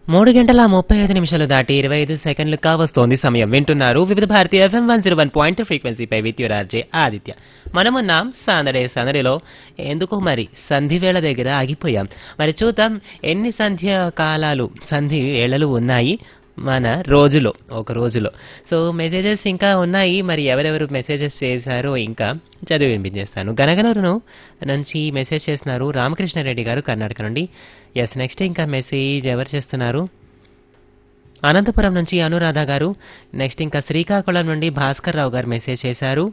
మూడు గంటల ముప్పై ఐదు నిమిషాలు దాటి ఇరవై ఐదు సెకండ్లు కావస్తోంది సమయం వింటున్నారు Vividh Bharati FM one zero one point ఫ్రీక్వెన్సీపై విత్యురార్జే ఆదిత్య మనమున్నాం సందడే సందడిలో ఎందుకో మరి సంధి వేళ దగ్గర ఆగిపోయాం మరి చూద్దాం ఎన్ని సంధ్య కాలాలు సంధి వేళలు ఉన్నాయి మన రోజులో ఒక రోజులో సో మెసేజెస్ ఇంకా ఉన్నాయి మరి ఎవరెవరు మెసేజెస్ చేశారో ఇంకా చదివి వినిపించేస్తాను గనగనూరును నుంచి మెసేజ్ చేస్తున్నారు రామకృష్ణారెడ్డి గారు కర్ణాటక నుండి ఎస్ నెక్స్ట్ ఇంకా మెసేజ్ ఎవరు చేస్తున్నారు అనంతపురం నుంచి అనురాధ గారు నెక్స్ట్ ఇంకా శ్రీకాకుళం నుండి భాస్కర్ రావు గారు మెసేజ్ చేశారు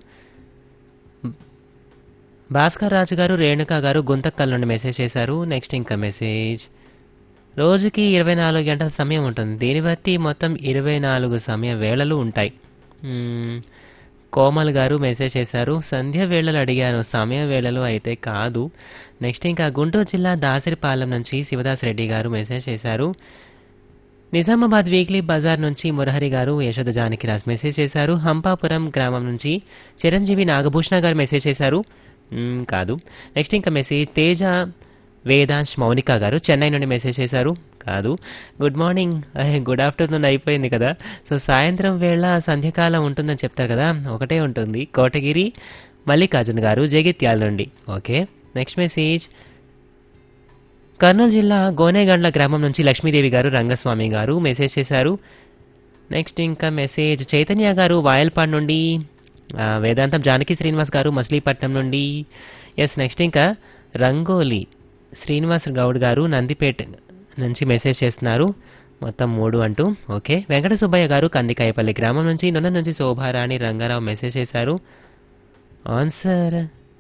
భాస్కర్ రాజు గారు రేణుక గారు గుంతక్కల్ నుండి మెసేజ్ చేశారు నెక్స్ట్ ఇంకా మెసేజ్ రోజుకి ఇరవై నాలుగు గంటల సమయం ఉంటుంది దీన్ని బట్టి మొత్తం ఇరవై నాలుగు సమయ వేళలు ఉంటాయి మ్మ్. కోమల్ గారు మెసేజ్ చేశారు సంధ్య వేళలు అడిగాను సమయ వేళలు అయితే కాదు నెక్స్ట్ ఇంకా గుంటూరు జిల్లా దాసరిపాలెం నుంచి శివదాస్ రెడ్డి గారు మెసేజ్ చేశారు నిజామాబాద్ వీక్లీ బజార్ నుంచి మురహరి గారు యశోద జానకిరాజ్ మెసేజ్ చేశారు హంపాపురం గ్రామం నుంచి చిరంజీవి నాగభూషణ గారు మెసేజ్ చేశారు మ్మ్, కాదు నెక్స్ట్ ఇంకా మెసేజ్ తేజ వేదాంశ్ మౌనిక గారు చెన్నై నుండి మెసేజ్ చేశారు కాదు గుడ్ మార్నింగ్ అహే, గుడ్ ఆఫ్టర్నూన్ అయిపోయింది కదా సో సాయంత్రం వేళ సంధ్యకాలం ఉంటుందని చెప్తారు కదా ఒకటే ఉంటుంది కోటగిరి మల్లికార్జున్ గారు జగిత్యాల నుండి ఓకే నెక్స్ట్ మెసేజ్ కర్నూలు జిల్లా గోనేగండ్ల గ్రామం నుంచి లక్ష్మీదేవి గారు రంగస్వామి గారు మెసేజ్ చేశారు నెక్స్ట్ ఇంకా మెసేజ్ చైతన్య గారు వాయల్పాడ్ నుండి ఆ, వేదాంతం జానకి శ్రీనివాస్ గారు మచిలీపట్నం నుండి ఎస్ నెక్స్ట్ ఇంకా రంగోలి శ్రీనివాస్ గౌడ్ గారు నందిపేట నుంచి మెసేజ్ చేస్తున్నారు మొత్తం మూడు అంటూ ఓకే వెంకట సుబ్బయ్య గారు కందికాయపల్లి గ్రామం నుంచి నొన్న నుంచి శోభారాణి రంగారావు మెసేజ్ చేశారు ఆన్సర్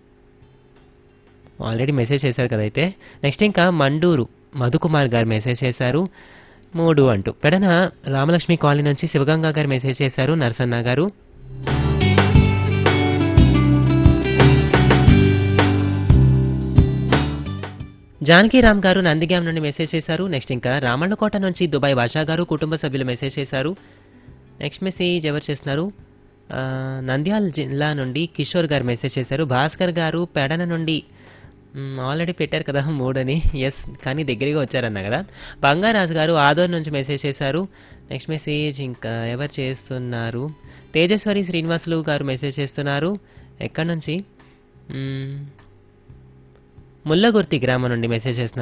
ఆల్రెడీ మెసేజ్ చేశారు కదైతే నెక్స్ట్ ఇంకా మండూరు మధుకుమార్ గారు మెసేజ్ చేశారు మూడు అంటూ పెడన రామలక్ష్మి కాలనీ నుంచి శివగంగా గారు మెసేజ్ చేశారు నరసన్న గారు జానకీరామ్ గారు నందిగాం నుండి మెసేజ్ చేశారు నెక్స్ట్ ఇంకా రామన్నకోట నుంచి దుబాయ్ భాషా గారు కుటుంబ సభ్యులు మెసేజ్ చేశారు నెక్స్ట్ మెసేజ్ ఎవరు చేస్తున్నారు ఆ, నంద్యాల జిల్లా నుండి కిషోర్ గారు మెసేజ్ చేశారు భాస్కర్ గారు పెడన నుండి ఆల్రెడీ పెట్టారు కదా మూడని ఎస్ కానీ దగ్గరగా వచ్చారన్న కదా బంగారాజు గారు ఆదోర్ నుంచి మెసేజ్ చేశారు నెక్స్ట్ మెసేజ్ ఇంకా ఎవరు చేస్తున్నారు తేజస్వరి శ్రీనివాసులు గారు మెసేజ్ చేస్తున్నారు ఎక్కడి నుంచి మ్మ్, ముల్లగుర్తి గ్రామం నుండి మెసేజ్ చేస్తున్నారు